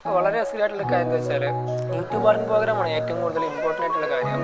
വളരെ രസകരമായിട്ടുള്ള കാര്യം എന്താ വെച്ചാൽ യൂട്യൂബ് അർൺ പ്രോഗ്രാമാണ് ഏറ്റവും കൂടുതൽ ഇമ്പോർട്ടൻ്റ് ആയിട്ടുള്ള കാര്യം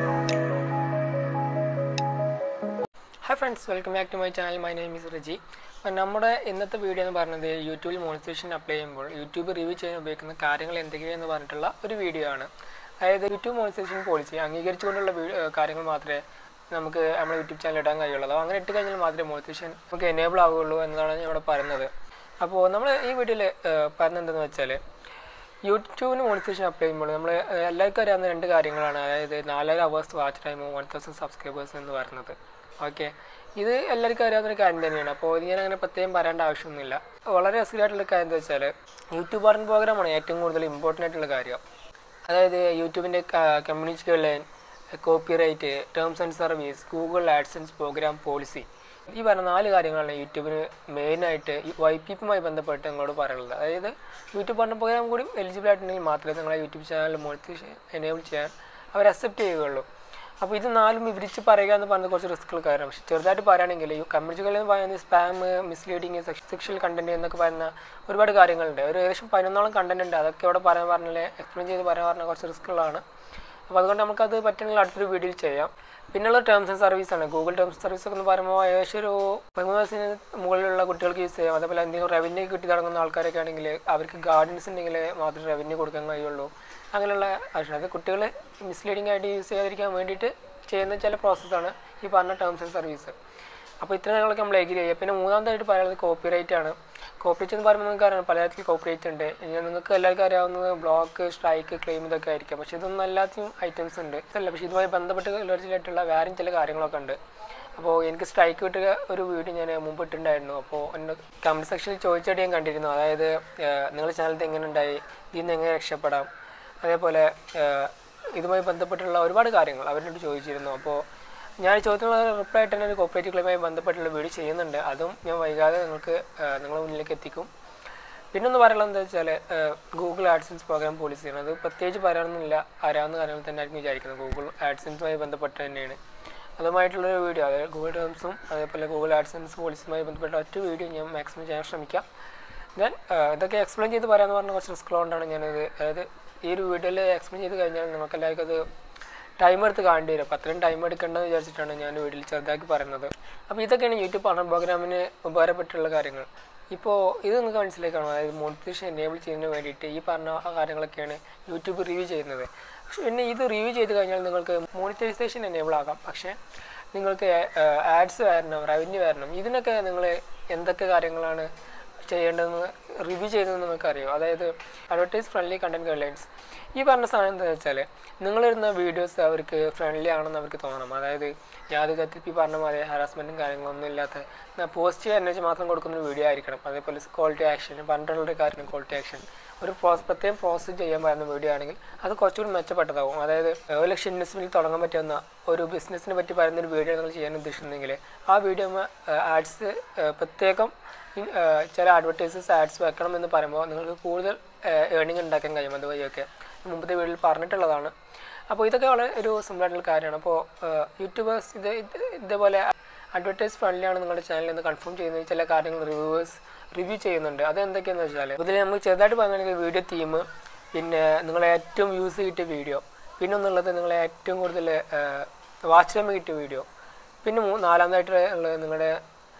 hi friends welcome back to my channel my name is Reji അപ്പം നമ്മുടെ ഇന്നത്തെ വീഡിയോ എന്ന് പറയുന്നത് യൂട്യൂബിൽ മോണിറ്റൈസേഷൻ അപ്ലൈ ചെയ്യുമ്പോൾ യൂട്യൂബ് റിവ്യൂ ചെയ്യാൻ ഉപയോഗിക്കുന്ന കാര്യങ്ങൾ എന്തൊക്കെയാണെന്ന് പറഞ്ഞിട്ടുള്ള ഒരു വീഡിയോ ആണ് അതായത് യൂട്യൂബ് മോണിറ്റൈസേഷൻ പോളിസി അംഗീകരിച്ചുകൊണ്ടുള്ള വീ- ഏഹ് കാര്യങ്ങൾ മാത്രമേ നമുക്ക് നമ്മുടെ യൂട്യൂബ് ചാനൽ ഇടാൻ കഴിയുള്ളൂ അപ്പോൾ അങ്ങനെ ഇട്ട് കഴിഞ്ഞാൽ മാത്രമേ മോണിറ്റൈസേഷൻ നമുക്ക് എനേബിൾ ആവുകയുള്ളൂ എന്നതാണ് ഞാൻ ഇവിടെ പറയുന്നത് അപ്പോൾ നമ്മൾ ഈ വീഡിയോയിൽ പറയുന്നത് എന്തെന്ന് വെച്ചാൽ യൂട്യൂബിന് മോണിറ്റൈസേഷൻ അപ്ലൈ ചെയ്യുമ്പോൾ നമ്മൾ എല്ലാവർക്കും അറിയാവുന്ന രണ്ട് കാര്യങ്ങളാണ് അതായത് നാലായിരം അവേഴ്സ് വാച്ച് ടൈമും വൺ തൗസൻഡ് സബ്സ്ക്രൈബേഴ്സ് എന്ന് പറയുന്നത് ഓക്കെ ഇത് എല്ലാവർക്കും അറിയാവുന്ന ഒരു കാര്യം തന്നെയാണ് അപ്പോൾ ഇത് ഞാൻ അങ്ങനെ പ്രത്യേകം പറയേണ്ട ആവശ്യമൊന്നുമില്ല വളരെ രസകരമായിട്ടുള്ള കാര്യം എന്താ വെച്ചാൽ യൂട്യൂബ് അർൺ പ്രോഗ്രാമാണ് ഏറ്റവും കൂടുതൽ ഇമ്പോർട്ടൻ്റ് ആയിട്ടുള്ള കാര്യം അതായത് യൂട്യൂബിൻ്റെ community guideline copyright terms and service Google AdSense program policy ഈ പറഞ്ഞ നാല് കാര്യങ്ങളാണ് യൂട്യൂബിന് മെയിനായിട്ട് ഈ വൈ പി എഫുമായി ബന്ധപ്പെട്ട് നിങ്ങളോട് പറയുന്നത് അതായത് യൂട്യൂബ് പറഞ്ഞ പ്രോഗ്രാം കൂടി എലിജിബിൾ ആയിട്ടുണ്ടെങ്കിൽ മാത്രമേ നിങ്ങളെ യൂട്യൂബ് ചാനൽ മോണിറ്റൈസേഷൻ എനേബിൾ ചെയ്യാൻ അവർ അക്സെപ്റ്റ് ചെയ്യുകയുള്ളൂ അപ്പോൾ ഇത് നാലും വിവരിച്ച് പറയുക എന്ന് പറയുന്നത് കുറച്ച് റിസ്ക്കുള്ള കാര്യമാണ് പക്ഷേ ചെറുതായിട്ട് പറയുകയാണെങ്കിൽ ഈ കമ്മ്യൂണിറ്റികളിൽ എന്ന് പറയുന്നത് സ്പാം മിസ്ലീഡിങ് സെക്ഷൽ കണ്ടന്റ് എന്നൊക്കെ പറയുന്ന ഒരുപാട് കാര്യങ്ങളുണ്ട് ഒരു ഏകദേശം പതിനൊന്നോളം കണ്ടന്റ് ഉണ്ട് അതൊക്കെ ഇവിടെ പറയാൻ പറഞ്ഞാൽ എക്സ്പ്ലെയിൻ ചെയ്ത് പറയാൻ പറഞ്ഞാൽ കുറച്ച് റിസ്ക്കുള്ളതാണ് അപ്പോൾ അതുകൊണ്ട് നമുക്കത് പറ്റുന്ന അടുത്തൊരു വീഡിയോയിൽ ചെയ്യാം പിന്നെയുള്ള ടേംസ് ആൻഡ് സർവീസ് ആണ് ഗൂഗിൾ ടേംസ് സർവീസ് ഒക്കെ എന്ന് പറയുമ്പോൾ ഏകദേശം ഒരു പതിമൂന്ന് വയസ്സിന് മുകളിലുള്ള കുട്ടികൾക്ക് യൂസ് ചെയ്യാം അതേപോലെ എന്തെങ്കിലും റവന്യൂ കിട്ടി തുടങ്ങുന്ന ആൾക്കാരൊക്കെ ആണെങ്കിൽ അവർക്ക് ഗാർഡൻസ് ഉണ്ടെങ്കിൽ മാത്രമേ റവന്യൂ കൊടുക്കാൻ കഴിയുള്ളൂ അങ്ങനെയുള്ള ആവശ്യം അത് കുട്ടികൾ മിസ്ലീഡിംഗ് ആയിട്ട് യൂസ് ചെയ്യാതിരിക്കാൻ വേണ്ടിയിട്ട് ചെയ്യുന്ന ചില പ്രോസസ്സാണ് ഈ പറഞ്ഞ ടേംസ് ആൻഡ് സർവീസ് അപ്പോൾ ഇത്ര കാര്യങ്ങളൊക്കെ നമ്മൾ എഗ്രി ചെയ്യുക പിന്നെ മൂന്നാമതായിട്ട് പറയുന്നത് കോപ്പിറൈറ്റ് ആണ് കോപ്പിറൈറ്റ് എന്ന് പറയുമ്പോൾ നിങ്ങൾക്ക് അറിയാം പലതരത്തിൽ കോപ്പിറൈറ്റ് ഉണ്ട് ഇനി നിങ്ങൾക്ക് എല്ലാവർക്കും അറിയാവുന്നത് ബ്ലോക്ക് സ്ട്രൈക്ക് ക്ലെയിം ഇതൊക്കെ ആയിരിക്കും പക്ഷേ ഇതൊന്നും എല്ലാത്തിനും ഐറ്റംസ് ഉണ്ട് ഇതല്ല പക്ഷേ ഇതുമായി ബന്ധപ്പെട്ട് റിലേറ്റഡായിട്ടുള്ള വേറെയും ചില കാര്യങ്ങളൊക്കെ ഉണ്ട് അപ്പോൾ എനിക്ക് സ്ട്രൈക്ക് കിട്ടിയ ഒരു വീഡിയോ ഞാൻ മുമ്പ് ഇട്ടിട്ടുണ്ടായിരുന്നു അപ്പോൾ എൻ്റെ കമൻറ്റ് സെക്ഷനിൽ ചോദിച്ചിട്ട് ഞാൻ കണ്ടിരുന്നു അതായത് നിങ്ങളുടെ ചാനലിൽ എങ്ങനെ ഉണ്ടായി ഇതിൽ നിന്ന് എങ്ങനെ രക്ഷപ്പെടാം അതേപോലെ ഏഹ്, ഇതുമായി ബന്ധപ്പെട്ടുള്ള ഒരുപാട് കാര്യങ്ങൾ അവരോട് ചോദിച്ചിരുന്നു അപ്പോൾ ഞാൻ ഈ ചോദ്യത്തിനുള്ള റിപ്ലൈ ആയിട്ട് തന്നെ ഒരു കോപ്പറേറ്റീവ് ക്ലെയിമായി ബന്ധപ്പെട്ടുള്ള വീഡിയോ ചെയ്യുന്നുണ്ട് അതും ഞാൻ വൈകാതെ നിങ്ങൾക്ക് ഏഹ്, നിങ്ങളുടെ മുന്നിലേക്ക് എത്തിക്കും പിന്നെ ഒന്ന് പറയാനുള്ളത് എന്താ വെച്ചാൽ ഗൂഗിൾ ആഡ്സൻസ് പ്രോഗ്രാം പോളിസിയാണ് അത് പ്രത്യേകിച്ച് പറയാനൊന്നുമില്ല അറിയാവുന്ന കാര്യങ്ങൾ തന്നെ ആയിരിക്കും വിചാരിക്കുന്നത് ഗൂഗിൾ ആഡ്സൻസുമായി ബന്ധപ്പെട്ട് തന്നെയാണ് അതുമായിട്ടുള്ളൊരു വീഡിയോ അതായത് ഗൂഗിൾ ടേംസും അതേപോലെ ഗൂഗിൾ ആഡ്സൻസ് പോളിസിയുമായി ബന്ധപ്പെട്ട ഒറ്റ വീഡിയോ ഞാൻ മാക്സിമം ചെയ്യാൻ ശ്രമിക്കാം ദെൻ ഇതൊക്കെ എക്സ്പ്ലെയിൻ ചെയ്ത് പറയാമെന്ന് പറഞ്ഞ കുറച്ച് റിസ്ക് കൊണ്ടാണ് ഞാനത് അതായത് ഈ ഒരു വീഡിയോയിൽ എക്സ്പ്ലെയിൻ ചെയ്ത് കഴിഞ്ഞാൽ നിങ്ങൾക്ക് എല്ലാവർക്കും അത് ടൈം എടുത്ത് കാണേണ്ടി വരും അപ്പോൾ അത്രയും ടൈം എടുക്കേണ്ടതെന്ന് വിചാരിച്ചിട്ടാണ് ഞാൻ വീഡിയോയിൽ ചെറുതാക്കി പറയുന്നത് അപ്പോൾ ഇതൊക്കെയാണ് യൂട്യൂബ് പഠന പ്രോഗ്രാമിന് ഉപകാരപ്പെട്ടുള്ള കാര്യങ്ങൾ ഇപ്പോൾ ഇത് നിങ്ങൾക്ക് മനസ്സിലാക്കണം അതായത് മോണിറ്റൈസേഷൻ എനേബിൾ ചെയ്യുന്നതിന് വേണ്ടിയിട്ട് ഈ പറഞ്ഞ ആ കാര്യങ്ങളൊക്കെയാണ് യൂട്യൂബ് റിവ്യൂ ചെയ്യുന്നത് പക്ഷെ പിന്നെ ഇത് റിവ്യൂ ചെയ്ത് കഴിഞ്ഞാൽ നിങ്ങൾക്ക് മോണിറ്റൈസേഷൻ എനേബിൾ ആകാം പക്ഷേ നിങ്ങൾക്ക് ആഡ്സ് വരണം റവന്യൂ വരണം ഇതിനൊക്കെ നിങ്ങൾ എന്തൊക്കെ കാര്യങ്ങളാണ് ചെയ്യേണ്ടതെന്ന് റിവ്യൂ ചെയ്തതെന്ന് നിങ്ങൾക്ക് അറിയാം അതായത് അഡ്വർടൈസ് ഫ്രണ്ട്ലി കണ്ടന്റ് ഗൈഡ്ലൈൻസ് ഈ പറഞ്ഞ സാധനം എന്താ വെച്ചാൽ നിങ്ങളിരുന്ന വീഡിയോസ് അവർക്ക് ഫ്രണ്ട്ലി ആണെന്ന് അവർക്ക് തോന്നണം അതായത് യാതൊരു തരത്തിൽ ഈ പറഞ്ഞ മാതിരി ഹറാസ്മെൻറ്റും കാര്യങ്ങളൊന്നും ഇല്ലാത്ത പോസിറ്റീവ് എനർജി മാത്രം കൊടുക്കുന്ന ഒരു വീഡിയോ ആയിരിക്കണം അതേപോലെ ക്വാളിറ്റി ആക്ഷൻ പണ്ടുള്ള കാര്യം ക്വാളിറ്റി ആക്ഷൻ ഒരു പ്രോസ് പ്രത്യേകം പ്രോസസ് ചെയ്യാൻ പറ്റുന്ന വീഡിയോ ആണെങ്കിൽ അത് കുറച്ചുകൂടി മെച്ചപ്പെട്ടതാവും അതായത് ഒരു ലക്ഷം ഇൻവെസ്റ്റ്മെൻറ്റിൽ തുടങ്ങാൻ പറ്റുന്ന ഒരു ബിസിനസ്സിനെ പറ്റി പറയുന്ന ഒരു വീഡിയോ നിങ്ങൾ ചെയ്യാൻ ഉദ്ദേശിക്കുന്നെങ്കിൽ ആ വീഡിയോ ആഡ്സ് പ്രത്യേകം ഇൻ- ഏഹ് ചില അഡ്വർടൈസേഴ്സ് ആഡ്സ് വെക്കണം എന്ന് പറയുമ്പോൾ നിങ്ങൾക്ക് കൂടുതൽ ഏർണിംഗ് ഉണ്ടാക്കാൻ കഴിയും അതുവഴിയൊക്കെ മുമ്പത്തെ വീഡിയോയിൽ പറഞ്ഞിട്ടുള്ളതാണ് അപ്പോൾ ഇതൊക്കെ വളരെ ഒരു സിമ്പിൾ ആയിട്ടുള്ള കാര്യമാണ് അപ്പോൾ യൂട്യൂബേഴ്സ് ഇത് ഇത് ഇതേപോലെ അഡ്വർടൈസ് ഫ്രണ്ട്ലി ആണ് നിങ്ങളുടെ ചാനലിൽ നിന്ന് കൺഫേം ചെയ്യുന്ന ചില കാര്യങ്ങൾ റിവ്യൂവേഴ്സ് റിവ്യൂ ചെയ്യുന്നുണ്ട് അത് എന്തൊക്കെയാണെന്ന് വെച്ചാൽ ഇതിൽ നമുക്ക് ചെറുതായിട്ട് പറയുകയാണെങ്കിൽ വീഡിയോ തീം പിന്നെ നിങ്ങളെ ഏറ്റവും വ്യൂസ് കിട്ടിയ വീഡിയോ പിന്നെ ഒന്നുള്ളത് നിങ്ങളെ ഏറ്റവും കൂടുതൽ വാച്ച് ടൈം കിട്ടിയ വീഡിയോ പിന്നെ മൂ നാലാമതായിട്ട് ഉള്ളത് നിങ്ങളുടെ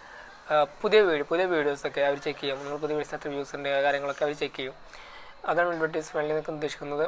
ആ, പുതിയ വീഡിയോ പുതിയ വീഡിയോസൊക്കെ അവർ ചെക്ക് ചെയ്യും നിങ്ങൾ പുതിയ വീഡിയോസ് എത്ര വ്യൂസ് ഉണ്ട് ആ കാര്യങ്ങളൊക്കെ അവർ ചെക്ക് ചെയ്യും അതാണ് അഡ്വർടൈസ് ഫ്രണ്ട്ലി എന്നൊക്കെ ഉദ്ദേശിക്കുന്നത്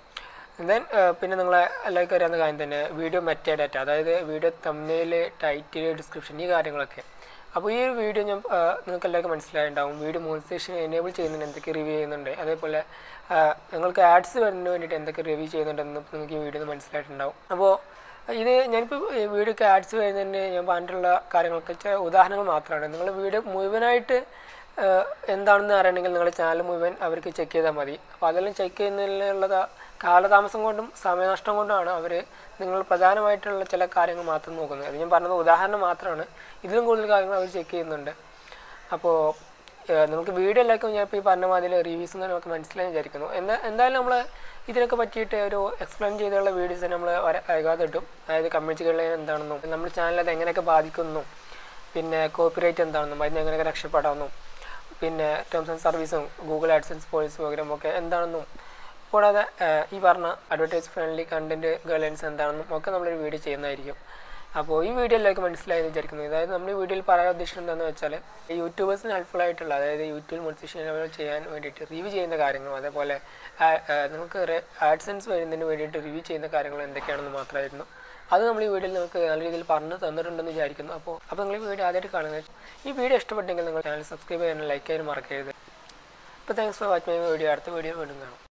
ദെൻ പിന്നെ നിങ്ങളെ എല്ലാവർക്കും അറിയാവുന്ന കാര്യം തന്നെ വീഡിയോ മെറ്റ ഡാറ്റ അതായത് വീഡിയോ തമ്മിൽ ടൈറ്റിൽ ഡിസ്ക്രിപ്ഷൻ ഈ കാര്യങ്ങളൊക്കെ അപ്പോൾ ഈ ഒരു വീഡിയോ ഞാൻ ആ, നിങ്ങൾക്ക് എല്ലാവർക്കും മനസ്സിലായിട്ടുണ്ടാവും വീഡിയോ മോണിറ്റൈസേഷൻ എനേബിൾ ചെയ്യുന്നതിന് എന്തൊക്കെ റിവ്യൂ ചെയ്യുന്നുണ്ട് അതേപോലെ ആ, നിങ്ങൾക്ക് ആഡ്സ് വരുന്നതിന് വേണ്ടിയിട്ട് എന്തൊക്കെ റിവ്യൂ ചെയ്യുന്നുണ്ടെന്ന് നിങ്ങൾക്ക് ഈ വീഡിയോ മനസ്സിലായിട്ടുണ്ടാവും അപ്പോൾ ഇത് ഞാനിപ്പോൾ വീഡിയോക്ക് ആഡ്സ് വരുന്നതിന് ഞാൻ പറഞ്ഞിട്ടുള്ള കാര്യങ്ങളൊക്കെ ചില ഉദാഹരണങ്ങൾ മാത്രമാണ് നിങ്ങൾ വീഡിയോ മുഴുവനായിട്ട് ഏഹ്, എന്താണെന്ന് അറിയണമെങ്കിൽ നിങ്ങളുടെ ചാനൽ മുഴുവൻ അവർക്ക് ചെക്ക് ചെയ്താൽ മതി അപ്പോൾ അതെല്ലാം ചെക്ക് ചെയ്യുന്നതിനുള്ള ത- കാലതാമസം കൊണ്ടും സമയനഷ്ടം കൊണ്ടുമാണ് അവർ നിങ്ങൾ പ്രധാനമായിട്ടുള്ള ചില കാര്യങ്ങൾ മാത്രം നോക്കുന്നത് അത് ഞാൻ പറഞ്ഞത് ഉദാഹരണം മാത്രമാണ് ഇതിലും കൂടുതൽ കാര്യങ്ങൾ അവർ ചെക്ക് ചെയ്യുന്നുണ്ട് അപ്പോൾ നിങ്ങൾക്ക് വീഡിയോ എല്ലാവർക്കും ഞാൻ ഇപ്പോൾ ഈ പറഞ്ഞ മാതിരി റിവ്യൂസ് നമുക്ക് മനസ്സിലായി വിചാരിക്കുന്നു എന്താ എന്തായാലും നമ്മൾ ഇതിനൊക്കെ പറ്റിയിട്ട് ഒരു എക്സ്പ്ലെയിൻ ചെയ്തുള്ള വീഡിയോസ് നമ്മൾ വൈകാതെ ഇട്ടും അതായത് കമ്മ്യൂണിറ്റി ഗൈഡ്ലൈൻ എന്താണെന്നും നമ്മുടെ ചാനൽ അത് എങ്ങനെയൊക്കെ ബാധിക്കുന്നു പിന്നെ കോപ്പിറൈറ്റ് എന്താണെന്നും അതിന് എങ്ങനെയൊക്കെ രക്ഷപ്പെടാമെന്നും പിന്നെ ടേംസ് ആൻഡ് സർവീസും ഗൂഗിൾ ആഡ്സൻസ് പോളിസി പ്രോഗ്രാം ഒക്കെ എന്താണെന്നും കൂടാതെ ഏഹ്, ഈ പറഞ്ഞ അഡ്വർടൈസ് ഫ്രണ്ട്ലി കണ്ടന്റ് ഗൈഡൻസ് എന്താണെന്നും ഒക്കെ നമ്മളൊരു വീഡിയോ ചെയ്യുന്നതായിരിക്കും അപ്പോൾ ഈ വീഡിയോ എല്ലാവർക്കും മനസ്സിലായെന്ന് വിചാരിക്കുന്നു അതായത് നമ്മൾ ഈ വീഡിയോയിൽ പറയാൻ ഉദ്ദേശിക്കുന്നത് എന്താണെന്ന് വെച്ചാൽ യൂട്യൂബേഴ്സിന് ഹെൽപ്ഫുൾ ആയിട്ടുള്ള അതായത് യൂട്യൂബ് മോട്ടിവേഷൻ ചെയ്യാൻ വേണ്ടിയിട്ട് റിവ്യൂ ചെയ്യുന്ന കാര്യങ്ങളും അതേപോലെ ആ- ആ, നമുക്ക് ആഡ്സൻസ് വരുന്നതിന് വേണ്ടിയിട്ട് റിവ്യൂ ചെയ്യുന്ന കാര്യങ്ങൾ എന്തൊക്കെയാണെന്ന് മാത്രമായിരുന്നു അത് നമ്മൾ ഈ വീഡിയോയിൽ നിങ്ങൾക്ക് നല്ല രീതിയിൽ പറഞ്ഞു തന്നിട്ടുണ്ടെന്ന് വിചാരിക്കുന്നു അപ്പോൾ അപ്പോൾ നിങ്ങൾ ഈ വീഡിയോ ആദ്യമായിട്ട് കാണുന്നത് ഈ വീഡിയോ ഇഷ്ടപ്പെട്ടെങ്കിൽ നിങ്ങൾ ചാനൽ സബ്സ്ക്രൈബ് ചെയ്യാനും ലൈക്ക് ചെയ്യാനും മറക്കരുത് അപ്പോൾ thanks for watching my video അടുത്ത വീഡിയോ വീണ്ടും കാണാം